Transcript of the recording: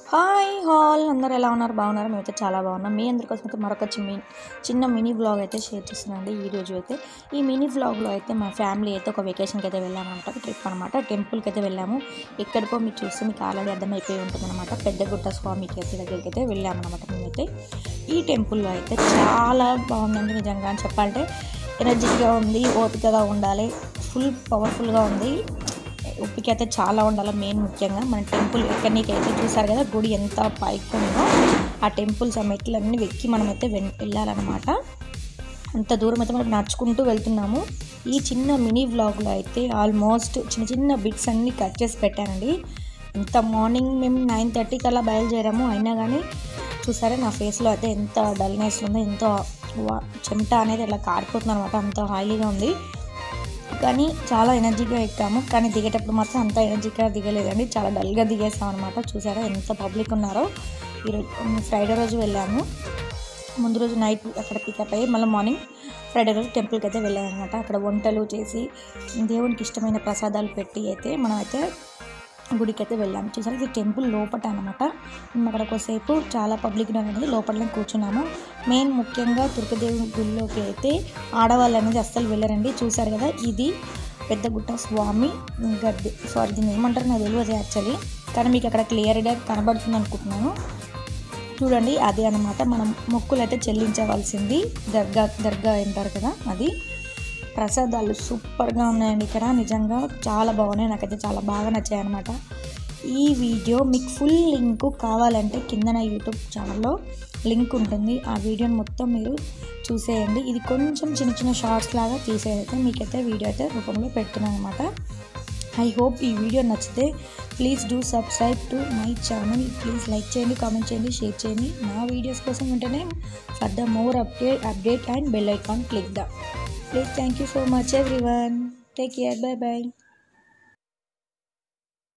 hi hall అందరు ఎలా ఉన్నారు బాగున్నారు మేమైతే చాలా బాగున్నాం మీ అందరి కోసం అయితే మరొక చిన్ని చిన్న మినీ వ్లాగ్ అయితే షేర్ చేస్తున్నాండి ఈ రోజు అయితే ఈ మినీ వ్లాగ్లో అయితే మా ఫ్యామిలీ అయితే ఒక వెకేషన్కి అయితే వెళ్ళామన్నమాట ట్రిప్ అనమాట టెంపుల్కి అయితే వెళ్ళాము ఎక్కడికో మీరు చూస్తే మీకు ఆల్రెడీ అర్థమైపోయి ఉంటుందన్నమాట పెద్దగుట్ట స్వామికి అయితే దగ్గరికి అయితే వెళ్ళామన్నమాట మేమైతే ఈ టెంపుల్లో అయితే చాలా బాగుందండి నిజంగా అని చెప్పాలంటే ఎనర్జెటిక్గా ఉంది ఓపికగా ఉండాలి ఫుల్ పవర్ఫుల్గా ఉంది ఉప్పికి అయితే చాలా ఉండాలి మెయిన్ ముఖ్యంగా మన టెంపుల్ ఎక్కడికి అయితే చూసారు కదా గుడి ఎంత పైకి ఉందో ఆ టెంపుల్స్ ఆ మెట్లు అన్నీ వెక్కి మనమైతే వెన్ వెళ్ళాలన్నమాట అంత దూరం అయితే మనం నడుచుకుంటూ వెళ్తున్నాము ఈ చిన్న మినీ వ్లాగ్లో అయితే ఆల్మోస్ట్ చిన్న చిన్న బిట్స్ అన్నీ కట్ చేసి పెట్టానండి ఇంత మార్నింగ్ మేము నైన్ థర్టీకి అలా బయలుదేరాము అయినా కానీ చూసారా నా ఫేస్లో అయితే ఎంత డల్నెస్ ఉందో ఎంతో వా- చెమట అనేది అలా కారిపోతుంది అనమాట అంత హాయిగా ఉంది కానీ చాలా ఎనర్జీగా ఎక్కాము కానీ దిగేటప్పుడు మాత్రం అంత ఎనర్జీగా దిగలేదండి చాలా డల్గా దిగేసాం అనమాట చూసారా ఎంత పబ్లిక్ ఉన్నారో ఈరోజు ఫ్రైడే రోజు వెళ్ళాము ముందు రోజు నైట్ అక్కడ పికప్ అయ్యి మళ్ళీ మార్నింగ్ ఫ్రైడే రోజు టెంపుల్కి అయితే వెళ్ళాము అనమాట అక్కడ వంటలు చేసి దేవునికి ఇష్టమైన ప్రసాదాలు పెట్టి అయితే మనం అయితే గుడికి అయితే వెళ్ళాము చూసారా ఇది టెంపుల్ లోపట అనమాట మేము అక్కడ కొద్దిసేపు చాలా పబ్లిక్ అనేది లోపలనే కూర్చున్నాము మెయిన్ ముఖ్యంగా దుర్గదేవి గుడిలోకి అయితే ఆడవాళ్ళు అనేది అస్సలు వెళ్ళరండి చూసారు కదా ఇది పెద్దగుట్ట స్వామి గద్దె సారీ దీన్ని ఏమంటారు నాకు తెలియదు యాక్చువల్లీ కానీ మీకు అక్కడ క్లియర్గా కనబడుతుంది అనుకుంటున్నాను చూడండి అదే అనమాట మనం మొక్కులు అయితే చెల్లించవలసింది దర్గా దర్గా అంటారు కదా అది ప్రసాదాలు సూపర్గా ఉన్నాయండి ఇక్కడ నిజంగా చాలా బాగున్నాయి నాకైతే చాలా బాగా నచ్చాయి అనమాట ఈ వీడియో మీకు ఫుల్ లింక్ కావాలంటే కింద నా యూట్యూబ్ ఛానల్లో లింక్ ఉంటుంది ఆ వీడియోని మొత్తం మీరు చూసేయండి ఇది కొంచెం చిన్న చిన్న షార్ట్స్ లాగా తీసేదైతే మీకైతే వీడియో అయితే రూపంలో పెడుతున్నాను అనమాట ఐ హోప్ ఈ వీడియో నచ్చితే please do subscribe to my channel please like చేయండి కామెంట్ చేయండి షేర్ చేయండి నా వీడియోస్ కోసం వెంటనే for the more update update and bell icon click the please thank you so much everyone take care bye by